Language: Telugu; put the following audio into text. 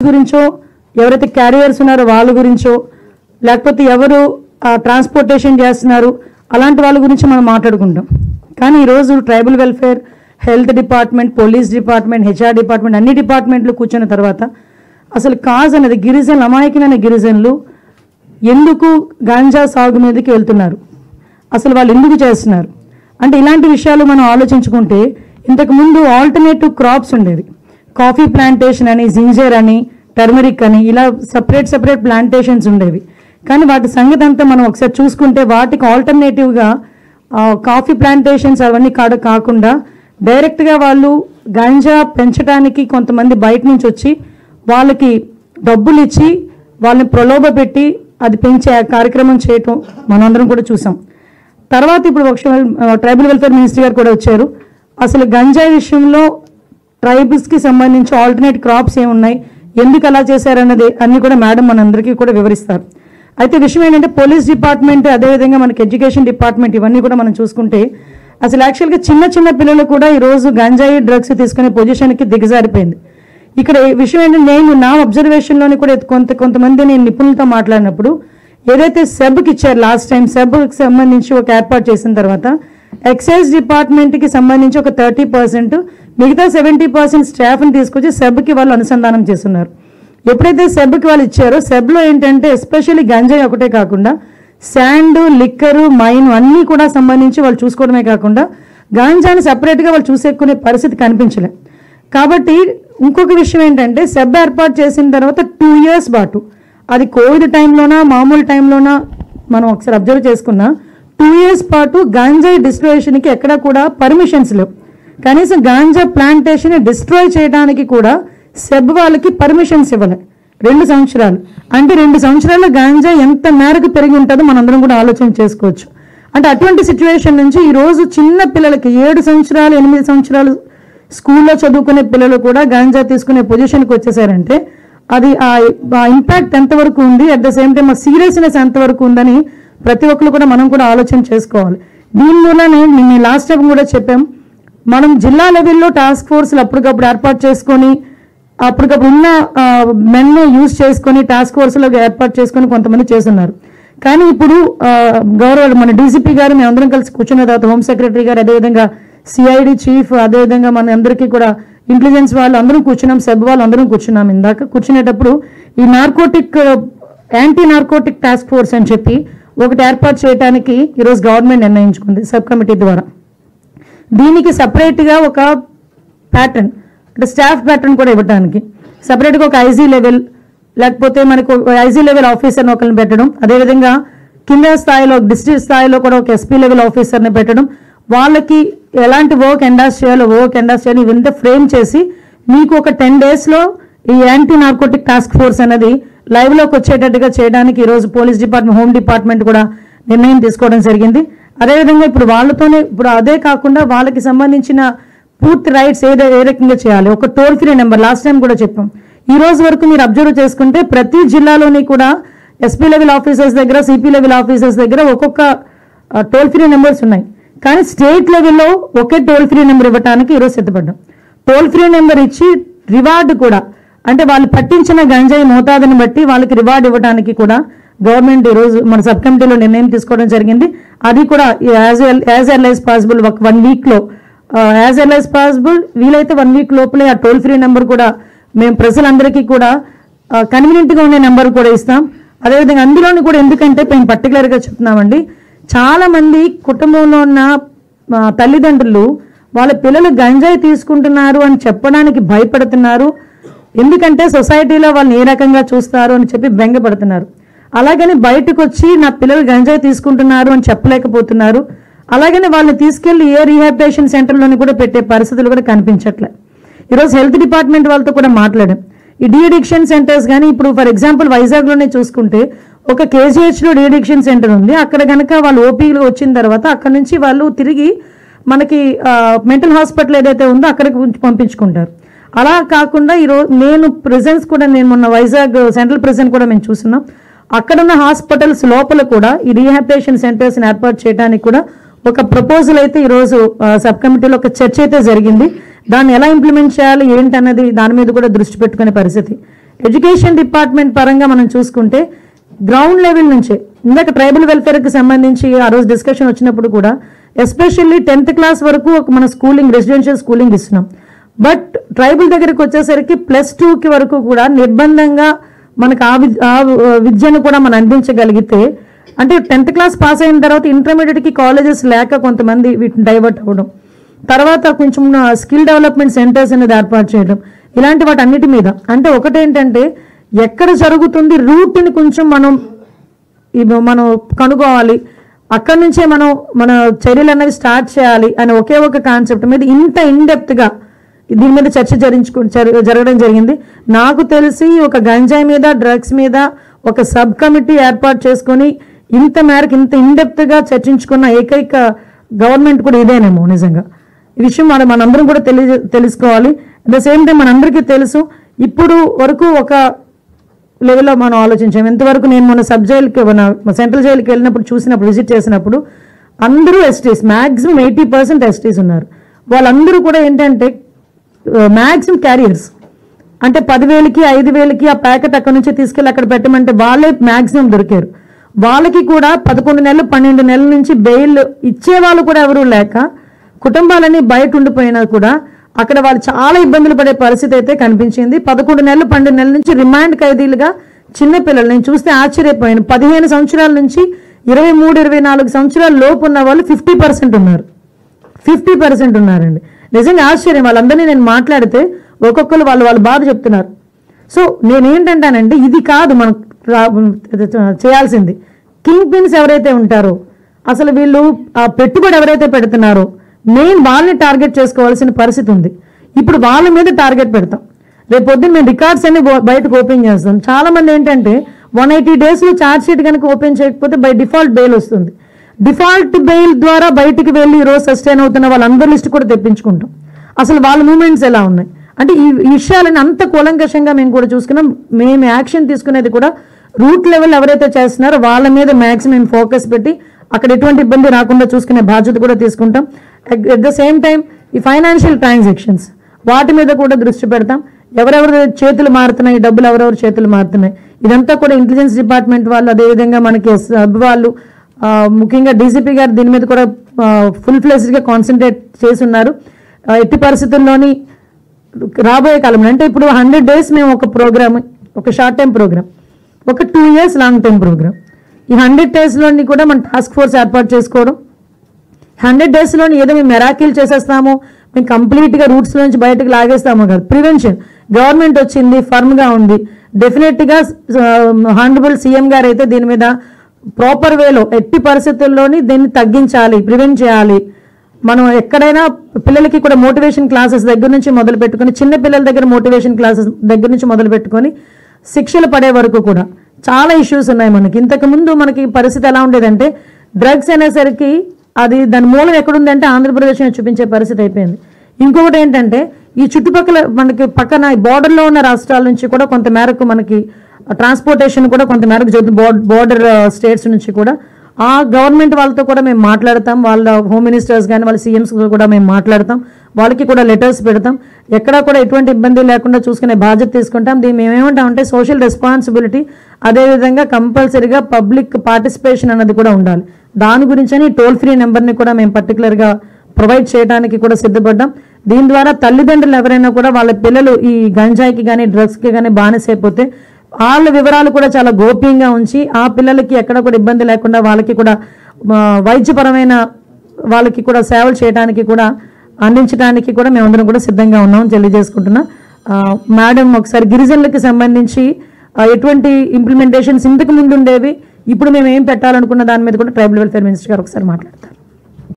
గురించో ఎవరైతే క్యారియర్స్ ఉన్నారో వాళ్ళ గురించో లేకపోతే ఎవరు ట్రాన్స్పోర్టేషన్ చేస్తున్నారు అలాంటి వాళ్ళ గురించి మనం మాట్లాడుకుంటాం కానీ ఈరోజు tribal welfare health department police department HR department అన్ని డిపార్ట్మెంట్లు కూర్చున్న తర్వాత అసలు కాజ్ అనేది గిరిజనులు అమాయకమైన గిరిజనులు ఎందుకు గాంజా సాగు మీదకి వెళ్తున్నారు అసలు వాళ్ళు ఎందుకు చేస్తున్నారు అంటే ఇలాంటి విషయాలు మనం ఆలోచించుకుంటే ఇంతకు ముందు ఆల్టర్నేటివ్ క్రాప్స్ ఉండేది కాఫీ ప్లాంటేషన్ అని జింజర్ అని టర్మరిక్ అని ఇలా సపరేట్ సపరేట్ ప్లాంటేషన్స్ ఉండేవి కానీ వాటి సంగతి అంతా మనం ఒకసారి చూసుకుంటే వాటికి ఆల్టర్నేటివ్గా కాఫీ ప్లాంటేషన్స్ అవన్నీ కాడ కాకుండా డైరెక్ట్గా వాళ్ళు గాంజా పెంచడానికి కొంతమంది బయట నుంచి వచ్చి వాళ్ళకి డబ్బులు ఇచ్చి వాళ్ళని ప్రలోభ పెట్టి అది పెంచే ఆ కార్యక్రమం చేయటం మనందరం కూడా చూసాం తర్వాత ఇప్పుడు ఒక ట్రైబల్ వెల్ఫేర్ మినిస్ట్రీ గారు కూడా వచ్చారు అసలు గంజాయి విషయంలో ట్రైబల్స్కి సంబంధించి ఆల్టర్నేట్ క్రాప్స్ ఏమున్నాయి ఎందుకు అలా చేశారన్నది అన్ని కూడా మేడం మనందరికీ కూడా వివరిస్తారు అయితే విషయం ఏంటంటే పోలీస్ డిపార్ట్మెంట్ అదేవిధంగా మనకి ఎడ్యుకేషన్ డిపార్ట్మెంట్ ఇవన్నీ కూడా మనం చూసుకుంటే అసలు యాక్చువల్గా చిన్న చిన్న పిల్లలు కూడా ఈరోజు గంజాయి డ్రగ్స్ తీసుకునే పొజిషన్కి దిగజారిపోయింది ఇక్కడ ఈ విషయం ఏంటంటే నేను నా అబ్జర్వేషన్లోని కూడా కొంత కొంతమంది నేను నిపుణులతో మాట్లాడినప్పుడు ఏదైతే సెబ్కి ఇచ్చారు లాస్ట్ టైం సెబ్కి సంబంధించి ఒక ఏర్పాటు చేసిన తర్వాత ఎక్సైజ్ డిపార్ట్మెంట్కి సంబంధించి ఒక థర్టీ పర్సెంట్ మిగతా సెవెంటీ పర్సెంట్ స్టాఫ్ని తీసుకొచ్చి సెబ్కి వాళ్ళు అనుసంధానం చేస్తున్నారు ఎప్పుడైతే సెబ్కి వాళ్ళు ఇచ్చారో సెబ్లో ఏంటంటే ఎస్పెషల్లీ గంజాయి ఒకటే కాకుండా శాండ్ లిక్కరు మైన్ అన్నీ కూడా సంబంధించి వాళ్ళు చూసుకోవడమే కాకుండా గాంజాని సపరేట్గా వాళ్ళు చూసేకునే పరిస్థితి కనిపించలే కాబట్టి ఇంకొక విషయం ఏంటంటే సెబ్ ఏర్పాటు చేసిన తర్వాత టూ ఇయర్స్ పాటు అది కోవిడ్ టైంలోనా మామూలు టైంలోనా మనం ఒకసారి అబ్జర్వ్ చేసుకున్నా టూ ఇయర్స్ పాటు గాంజాయి డిస్ట్రోయేషన్కి ఎక్కడ కూడా పర్మిషన్స్ లేవు కనీసం గాంజా ప్లాంటేషన్ డిస్ట్రాయ్ చేయడానికి కూడా సెబ్ వాళ్ళకి పర్మిషన్స్ ఇవ్వలే రెండు సంవత్సరాలు అంటే రెండు సంవత్సరాల గాంజా ఎంత మేరకు పెరిగి ఉంటుందో మనందరం కూడా ఆలోచన చేసుకోవచ్చు అంటే అటువంటి సిచ్యువేషన్ నుంచి ఈ రోజు చిన్న పిల్లలకి ఏడు సంవత్సరాలు ఎనిమిది సంవత్సరాలు స్కూల్లో చదువుకునే పిల్లలు కూడా గాంజా తీసుకునే పొజిషన్కి వచ్చేసారంటే అది ఆ ఇంపాక్ట్ ఎంతవరకు ఉంది అట్ ద సేమ్ టైం ఆ సీరియస్నెస్ ఎంతవరకు ఉందని ప్రతి ఒక్కరు కూడా మనం కూడా ఆలోచన చేసుకోవాలి దీని మూలనే నేను లాస్ట్ టైం కూడా చెప్పాం మనం జిల్లా లెవెల్లో టాస్క్ ఫోర్స్లు అప్పటికప్పుడు ఏర్పాటు చేసుకొని అప్పటికప్పుడు ఉన్న మెన్ను యూజ్ చేసుకొని టాస్క్ ఫోర్స్లో ఏర్పాటు చేసుకొని కొంతమంది చేస్తున్నారు కానీ ఇప్పుడు ఆ, గౌరవ మన డీసీపీ గారు మేమందరం కలిసి కూర్చున్న తర్వాత హోమ్ సెక్రటరీ గారు అదేవిధంగా సిఐడి చీఫ్ అదేవిధంగా మన అందరికీ కూడా ఇంటెలిజెన్స్ వాళ్ళు అందరం కూర్చున్నాం సెబ్ వాళ్ళు అందరం కూర్చున్నాం ఇందాక కూర్చునేటప్పుడు ఈ narcotic anti narcotic task force అని చెప్పి ఒకటి ఏర్పాటు చేయడానికి ఈరోజు గవర్నమెంట్ నిర్ణయించుకుంది సబ్ కమిటీ ద్వారా దీనికి సపరేట్గా ఒక ప్యాటర్న్ అంటే స్టాఫ్ ప్యాటర్న్ కూడా ఇవ్వడానికి సపరేట్గా ఒక ఐజీ లెవెల్ లేకపోతే మనకు ఐజీ లెవెల్ ఆఫీసర్ని ఒకరిని పెట్టడం అదేవిధంగా కింద స్థాయిలో డిస్ట్రిక్ట్ స్థాయిలో కూడా ఒక ఎస్పీ లెవెల్ ఆఫీసర్ని పెట్టడం వాళ్ళకి ఎలాంటి వర్క్ ఎండాస్ చేయాలో వర్క్ ఎండాస్ చేయాలి ఇవంతా ఫ్రేమ్ చేసి మీకు ఒక టెన్ డేస్లో ఈ యాంటీ నార్కోటిక్ టాస్క్ ఫోర్స్ అనేది లైవ్లోకి వచ్చేటట్టుగా చేయడానికి ఈరోజు పోలీస్ డిపార్ట్మెంట్ హోమ్ డిపార్ట్మెంట్ కూడా నిర్ణయం తీసుకోవడం జరిగింది అదేవిధంగా ఇప్పుడు వాళ్ళతోనే ఇప్పుడు అదే కాకుండా వాళ్ళకి సంబంధించిన పూర్తి రైట్స్ ఏ ఏ రకంగా చేయాలి ఒక toll free number last time కూడా చెప్పాం ఈ రోజు వరకు మీరు అబ్జర్వ్ చేసుకుంటే ప్రతి జిల్లాలోని కూడా ఎస్పీ లెవెల్ ఆఫీసర్స్ దగ్గర సిపి లెవెల్ ఆఫీసర్స్ దగ్గర ఒక్కొక్క టోల్ ఫ్రీ నెంబర్స్ ఉన్నాయి కానీ స్టేట్ లెవెల్లో ఒకే టోల్ ఫ్రీ నెంబర్ ఇవ్వడానికి ఈరోజు సిద్ధపడ్డాం టోల్ ఫ్రీ నెంబర్ ఇచ్చి రివార్డు కూడా అంటే వాళ్ళు పట్టించిన గంజాయి మోతాదుని బట్టి వాళ్ళకి రివార్డు ఇవ్వడానికి కూడా గవర్నమెంట్ ఈరోజు మన సబ్ కమిటీలో నిర్ణయం తీసుకోవడం జరిగింది అది కూడా as as early as possible ఒక వన్ వీక్లో యాజ్ ఎల్ యాజ్ పాసిబుల్ వీలైతే వన్ వీక్ లోపలే ఆ టోల్ ఫ్రీ నెంబర్ కూడా మేము ప్రజలందరికీ కూడా కన్వీనియంట్గా ఉండే నెంబర్ కూడా ఇస్తాం అదేవిధంగా అందులోని కూడా ఎందుకంటే మేము పర్టికులర్గా చెప్తున్నామండి చాలా మంది కుటుంబంలో ఉన్న ఆ, తల్లిదండ్రులు వాళ్ళ పిల్లలు గంజాయి తీసుకుంటున్నారు అని చెప్పడానికి భయపడుతున్నారు ఎందుకంటే సొసైటీలో వాళ్ళని ఏ రకంగా చూస్తారు అని చెప్పి బెంగపడుతున్నారు అలాగని బయటకు వచ్చి నా పిల్లలు గంజాయి తీసుకుంటున్నారు అని చెప్పలేకపోతున్నారు అలాగని వాళ్ళని తీసుకెళ్లి ఏ రీహాబిటేషన్ సెంటర్లోని కూడా పెట్టే పరిస్థితులు కూడా కనిపించట్లే ఈరోజు హెల్త్ డిపార్ట్మెంట్ వాళ్ళతో కూడా మాట్లాడాం ఈ డీఅడిక్షన్ సెంటర్స్ కానీ ఇప్పుడు ఫర్ ఎగ్జాంపుల్ వైజాగ్లోనే చూసుకుంటే ఒక కేజీహెచ్లో డీఅడిక్షన్ సెంటర్ ఉంది అక్కడ కనుక వాళ్ళు ఓపీలు వచ్చిన తర్వాత అక్కడ నుంచి వాళ్ళు తిరిగి మనకి మెంటల్ హాస్పిటల్ ఏదైతే ఉందో అక్కడికి ఉంచి పంపించుకుంటారు అలా కాకుండా ఈరోజు నేను ప్రెజెన్స్ కూడా నేను మొన్న వైజాగ్ సెంట్రల్ ప్రెజెంట్ కూడా మేము చూస్తున్నాం అక్కడున్న హాస్పిటల్స్ లోపల కూడా ఈ రీహాబిటేషన్ సెంటర్స్ని ఏర్పాటు చేయడానికి కూడా ఒక ప్రపోజల్ అయితే ఈరోజు ఆ, సబ్ కమిటీలో ఒక చర్చ అయితే జరిగింది దాన్ని ఎలా ఇంప్లిమెంట్ చేయాలి ఏంటన్నది దాని మీద కూడా దృష్టి పెట్టుకునే పరిస్థితి ఎడ్యుకేషన్ డిపార్ట్మెంట్ పరంగా మనం చూసుకుంటే గ్రౌండ్ లెవెల్ నుంచే ఇందాక ట్రైబల్ వెల్ఫేర్కి సంబంధించి ఆ రోజు డిస్కషన్ వచ్చినప్పుడు కూడా ఎస్పెషల్లీ టెన్త్ క్లాస్ వరకు ఒక మన స్కూలింగ్ రెసిడెన్షియల్ స్కూలింగ్ ఇస్తున్నాం బట్ ట్రైబల్ దగ్గరికి వచ్చేసరికి ప్లస్ టూకి వరకు కూడా నిర్బంధంగా మనకు ఆ వి- ఆ విద్యను కూడా మనం అందించగలిగితే అంటే టెన్త్ క్లాస్ పాస్ అయిన తర్వాత ఇంటర్మీడియట్కి కాలేజెస్ లేక కొంతమంది వీటిని డైవర్ట్ అవ్వడం తర్వాత కొంచెం స్కిల్ డెవలప్మెంట్ సెంటర్స్ అనేది ఏర్పాటు చేయడం ఇలాంటి వాటి అన్నిటి మీద అంటే ఒకటేంటంటే ఎక్కడ జరుగుతుంది రూట్ని కొంచెం మనం ఇవి మనం కనుక్కోవాలి అక్కడి నుంచే మనం మన చర్యలు అనేవి స్టార్ట్ చేయాలి అనే ఒకే ఒక కాన్సెప్ట్ మీద ఇంత ఇన్డెప్త్గా దీని మీద చర్చ జరించుకు జర- జరగడం జరిగింది నాకు తెలిసి ఒక గంజాయి మీద డ్రగ్స్ మీద ఒక సబ్ కమిటీ ఏర్పాటు చేసుకొని ఇంత మేరకు ఇంత ఇన్డెప్త్గా చర్చించుకున్న ఏకైక గవర్నమెంట్ కూడా ఇదేనేమో నిజంగా ఈ విషయం మన మనందరం కూడా తెలియ తెలుసుకోవాలి అట్ ద సేమ్ టైం మనందరికీ తెలుసు ఇప్పుడు వరకు ఒక లెవెల్లో మనం ఆలోచించాం ఎంతవరకు నేను మన సబ్ జైలుకి మన సెంట్రల్ జైలుకి వెళ్ళినప్పుడు చూసినప్పుడు విజిట్ చేసినప్పుడు అందరూ STs maximum eighty percent STs ఉన్నారు వాళ్ళందరూ కూడా ఏంటంటే మ్యాక్సిమం క్యారియర్స్ అంటే పదివేలకి ఐదు వేలకి ఆ ప్యాకెట్ అక్కడ నుంచి తీసుకెళ్ళి అక్కడ పెట్టమంటే వాళ్ళే మ్యాక్సిమం దొరికారు వాళ్ళకి కూడా పదకొండు నెలలు పన్నెండు నెలల నుంచి బెయిల్ ఇచ్చే వాళ్ళు కూడా ఎవరు లేక కుటుంబాలని బయట ఉండిపోయినా కూడా అక్కడ వాళ్ళు చాలా ఇబ్బందులు పడే పరిస్థితి అయితే కనిపించింది పదకొండు నెలలు పన్నెండు నెలల నుంచి రిమాండ్ ఖైదీలుగా చిన్న పిల్లలు నేను చూస్తే ఆశ్చర్యపోయాను పదిహేను సంవత్సరాల నుంచి ఇరవై మూడు ఇరవై నాలుగు సంవత్సరాల లోపు ఉన్న వాళ్ళు ఫిఫ్టీ పర్సెంట్ ఉన్నారు ఫిఫ్టీ పర్సెంట్ ఉన్నారండి నిజంగా ఆశ్చర్యం వాళ్ళందరినీ నేను మాట్లాడితే ఒక్కొక్కరు వాళ్ళు వాళ్ళు బాధ చెప్తున్నారు సో నేనేంటంటానంటే ఇది కాదు మనం రా- చేయాల్సింది కింగ్ పిన్స్ ఎవరైతే ఉంటారో అసలు వీళ్ళు ఆ పెట్టుబడి ఎవరైతే పెడుతున్నారో మెయిన్ వాళ్ళని టార్గెట్ చేసుకోవాల్సిన పరిస్థితి ఉంది ఇప్పుడు వాళ్ళ మీద టార్గెట్ పెడతాం రేపు పొద్దున్న మేము రికార్డ్స్ అన్ని బో- బయటకు ఓపెన్ చేస్తాం చాలా మంది ఏంటంటే వన్ ఎయిటీ డేస్లో ఛార్జ్ షీట్ కనుక ఓపెన్ చేయకపోతే బై డిఫాల్ట్ బెయిల్ వస్తుంది డిఫాల్ట్ బెయిల్ ద్వారా బయటికి వెళ్ళి ఈ రోజు సస్టైన్ అవుతున్న వాళ్ళందరి లిస్ట్ కూడా తెప్పించుకుంటాం అసలు వాళ్ళ మూమెంట్స్ ఎలా ఉన్నాయి అంటే ఈ ఈ విషయాలను అంత కూలంకషంగా మేము కూడా చూసుకున్నాం మేము యాక్షన్ తీసుకునేది కూడా రూట్ లెవెల్ ఎవరైతే చేస్తున్నారో వాళ్ళ మీద మ్యాక్సిమం ఫోకస్ పెట్టి అక్కడ ఎటువంటి ఇబ్బంది రాకుండా చూసుకునే బాధ్యత కూడా తీసుకుంటాం అట్ ద సేమ్ టైం ఈ ఫైనాన్షియల్ ట్రాన్సాక్షన్స్ వాటి మీద కూడా దృష్టి పెడతాం ఎవరెవరు చేతులు మారుతున్నాయి డబ్బులు ఎవరెవరు చేతులు మారుతున్నాయి ఇదంతా కూడా ఇంటెలిజెన్స్ డిపార్ట్మెంట్ వాళ్ళు అదేవిధంగా మనకి సబ్ వాళ్ళు ఆ, ముఖ్యంగా డీజీపీ గారు దీని మీద కూడా ఫుల్ ఫ్లెస్డ్గా కాన్సన్ట్రేట్ చేసి ఉన్నారు ఆ, ఎట్టి పరిస్థితుల్లోని రాబోయే కాలంలో అంటే ఇప్పుడు హండ్రెడ్ డేస్ మేము ఒక ప్రోగ్రామ్ ఒక షార్ట్ టైం ప్రోగ్రామ్ ఒక two years long time program ఈ హండ్రెడ్ డేస్లోని కూడా మన టాస్క్ ఫోర్స్ ఏర్పాటు చేసుకోవడం హండ్రెడ్ డేస్లోని ఏదో మేము మెరాకిల్ చేసేస్తాము మేము కంప్లీట్గా రూట్స్ నుంచి బయటకు లాగేస్తాము కాదు ప్రివెన్షన్ గవర్నమెంట్ వచ్చింది ఫర్మ్గా ఉంది డెఫినెట్గా హానరబుల్ సీఎం గారు అయితే దీని మీద ప్రాపర్ వేలో ఎట్టి పరిస్థితుల్లోని దీన్ని తగ్గించాలి ప్రివెంట్ చేయాలి మనం ఎక్కడైనా పిల్లలకి కూడా మోటివేషన్ క్లాసెస్ దగ్గర నుంచి మొదలు పెట్టుకొని చిన్న పిల్లల దగ్గర మోటివేషన్ క్లాసెస్ దగ్గర నుంచి మొదలు పెట్టుకొని శిక్షలు పడే వరకు కూడా చాలా ఇష్యూస్ ఉన్నాయి మనకి ఇంతకు ముందు మనకి పరిస్థితి ఎలా ఉండేదంటే డ్రగ్స్ అనేసరికి అది దాని మూలం ఎక్కడుందంటే ఆంధ్రప్రదేశ్ అని చూపించే పరిస్థితి అయిపోయింది ఇంకొకటి ఏంటంటే ఈ చుట్టుపక్కల మనకి పక్కన బార్డర్లో ఉన్న రాష్ట్రాల నుంచి కూడా కొంత మేరకు మనకి ట్రాన్స్పోర్టేషన్ కూడా కొంత మేరకు జరుగుతుంది బార్డర్ స్టేట్స్ నుంచి కూడా ఆ గవర్నమెంట్ వాళ్ళతో కూడా మేము మాట్లాడతాం వాళ్ళ హోమ్ మినిస్టర్స్ కానీ వాళ్ళ సీఎంస్ కూడా మేము మాట్లాడతాం వాళ్ళకి కూడా లెటర్స్ పెడతాం ఎక్కడా కూడా ఎటువంటి ఇబ్బంది లేకుండా చూసుకునే బాధ్యత తీసుకుంటాం దీన్ని మేము ఏమంటామంటే సోషల్ రెస్పాన్సిబిలిటీ అదేవిధంగా కంపల్సరీగా పబ్లిక్ పార్టిసిపేషన్ అన్నది కూడా ఉండాలి దాని గురించని టోల్ ఫ్రీ నెంబర్ని కూడా మేము పర్టికులర్గా ప్రొవైడ్ చేయడానికి కూడా సిద్ధపడ్డాం దీని ద్వారా తల్లిదండ్రులు ఎవరైనా కూడా వాళ్ళ పిల్లలు ఈ గంజాయికి కానీ డ్రగ్స్కి కానీ బానిసైపోతే వాళ్ళ వివరాలు కూడా చాలా గోప్యంగా ఉంచి ఆ పిల్లలకి ఎక్కడ కూడా ఇబ్బంది లేకుండా వాళ్ళకి కూడా ఆ, వైద్యపరమైన వాళ్ళకి కూడా సేవలు చేయడానికి కూడా అందించడానికి కూడా మేమందరం కూడా సిద్ధంగా ఉన్నాం తెలియజేసుకుంటున్నా ఆ, మేడం ఒకసారి గిరిజనులకి సంబంధించి ఆ, ఎటువంటి ఇంప్లిమెంటేషన్స్ ఇంతకు ముందు ఉండేవి ఇప్పుడు మేము ఏం పెట్టాలనుకున్న దాని మీద కూడా ట్రైబల్ వెల్ఫేర్ మినిస్టర్ గారు ఒకసారి మాట్లాడతారు